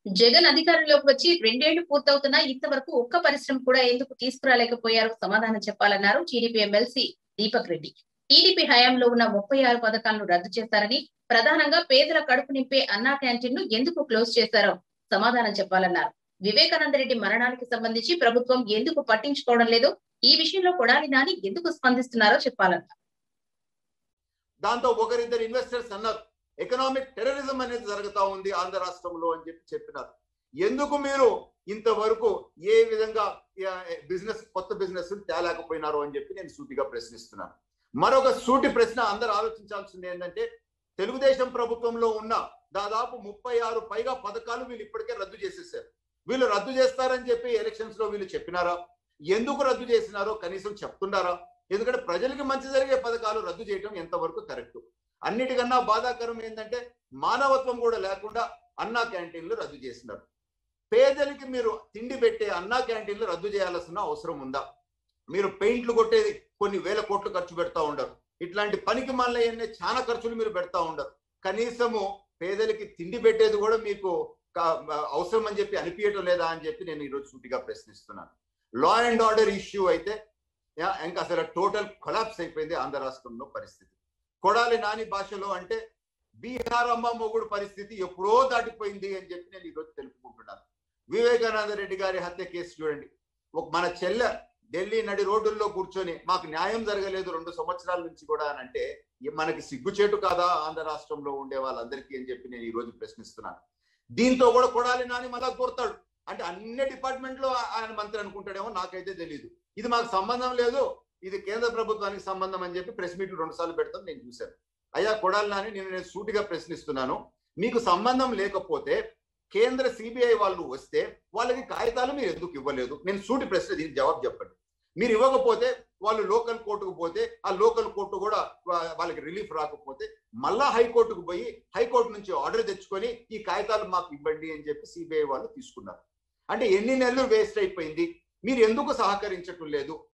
జగన్ అధికారంలోకి వచ్చి రెండేళ్లు పూర్తవుతున్నా ఇంతవరకు ఒక్క పరిశ్రమ కూడా ఎందుకు తీసుకురాలేకపోయారో సమాధానం చెప్పాలన్నారు TDP MLC Deepak Reddy TDP హయాంలో ఉన్న ముప్పై ఆరు పథకాలను రద్దు చేశారని ప్రధానంగా పేదల కడుపు నింపే అన్నా క్యాంటీన్ ను ఎందుకు క్లోజ్ చేశారో సమాధానం చెప్పాలన్నారు వివేకానంద రెడ్డి మరణానికి సంబంధించి ప్రభుత్వం ఎందుకు పట్టించుకోవడం లేదు ఈ విషయంలో కొడాలి నాని ఎందుకు స్పందిస్తున్నారో చెప్పాలన్నారు దాంతో ఒకరిద్దరు ఇన్వెస్టర్స్ అన్నారు ఎకనామిక్ టెర్రరిజం అనేది జరుగుతా ఉంది ఆంధ్ర రాష్ట్రంలో అని చెప్పి చెప్పినారు ఎందుకు మీరు ఇంతవరకు ఏ విధంగా బిజినెస్ కొత్త బిజినెస్ తేలేకపోయినారు అని చెప్పి నేను సూటిగా ప్రశ్నిస్తున్నాను మరొక సూటి ప్రశ్న అందరు ఆలోచించాల్సింది ఏంటంటే తెలుగుదేశం ప్రభుత్వంలో ఉన్న దాదాపు ముప్పై ఆరు పైగా పథకాలు వీళ్ళు ఇప్పటికే రద్దు చేసేసారు వీళ్ళు రద్దు చేస్తారని చెప్పి ఎలక్షన్స్ లో వీళ్ళు చెప్పినారా ఎందుకు రద్దు చేసినారో కనీసం చెప్తున్నారా ఎందుకంటే ప్రజలకి మంచి జరిగే పథకాలు రద్దు చేయడం ఎంతవరకు కరెక్ట్ అన్నిటికన్నా బాధాకరం ఏంటంటే మానవత్వం కూడా లేకుండా అన్నా క్యాంటీన్లు రద్దు చేసినారు పేదలకి మీరు తిండి పెట్టే అన్నా క్యాంటీన్లు రద్దు చేయాల్సిన అవసరం ఉందా మీరు పెయింట్లు కొట్టేది కొన్ని వేల కోట్లు ఖర్చు పెడతా ఉండరు ఇట్లాంటి పనికి మళ్ళీ చాలా ఖర్చులు మీరు పెడతా ఉండరు కనీసము పేదలకి తిండి పెట్టేది కూడా మీకు అవసరం అని చెప్పి అనిపించడం లేదా అని చెప్పి నేను ఈరోజు సూటిగా ప్రశ్నిస్తున్నాను లా అండ్ ఆర్డర్ ఇష్యూ అయితే ఇంకా అసలు టోటల్ కొలాప్స్ అయిపోయింది ఆంధ్ర రాష్ట్రంలో పరిస్థితి కొడాలి నాని భాషలో అంటే బీహార్ అమ్మ మొగుడు పరిస్థితి ఎప్పుడో దాటిపోయింది అని చెప్పి నేను ఈరోజు తెలుపుకుంటున్నాను వివేకానంద రెడ్డి గారి హత్య కేసు చూడండి ఒక మన చెల్లె ఢిల్లీ నడి రోడ్డుల్లో కూర్చొని మాకు న్యాయం జరగలేదు రెండు సంవత్సరాల నుంచి కూడా అని అంటే మనకి సిగ్గుచేటు కాదా ఆంధ్ర రాష్ట్రంలో ఉండే వాళ్ళందరికీ అని చెప్పి నేను ఈ రోజు ప్రశ్నిస్తున్నాను దీంతో కూడా కొడాలి నాని మళ్ళా కోరుతాడు అంటే అన్ని డిపార్ట్మెంట్ లో ఆయన మంత్రి అనుకుంటాడేమో నాకైతే తెలియదు ఇది మాకు సంబంధం లేదు ఇది కేంద్ర ప్రభుత్వానికి సంబంధం అని చెప్పి ప్రెస్ మీట్లు రెండు సార్లు పెడతాం నేను చూశాను అయ్యా కొడాలి నాని నేను నేను సూటిగా ప్రశ్నిస్తున్నాను మీకు సంబంధం లేకపోతే కేంద్ర సిబిఐ వాళ్ళు వస్తే వాళ్ళకి కాగితాలు మీరు ఎందుకు ఇవ్వలేదు నేను సూటి ప్రశ్న దీనికి జవాబు చెప్పండి మీరు ఇవ్వకపోతే వాళ్ళు లోకల్ కోర్టుకు పోతే ఆ లోకల్ కోర్టు కూడా వాళ్ళకి రిలీఫ్ రాకపోతే మళ్ళా హైకోర్టుకు పోయి హైకోర్టు నుంచి ఆర్డర్ తెచ్చుకొని ఈ కాగితాలు మాకు ఇవ్వండి అని చెప్పి సిబిఐ వాళ్ళు తీసుకున్నారు అంటే ఎన్ని నెలలు వేస్ట్ అయిపోయింది మీరు ఎందుకు సహకరించటం లేదు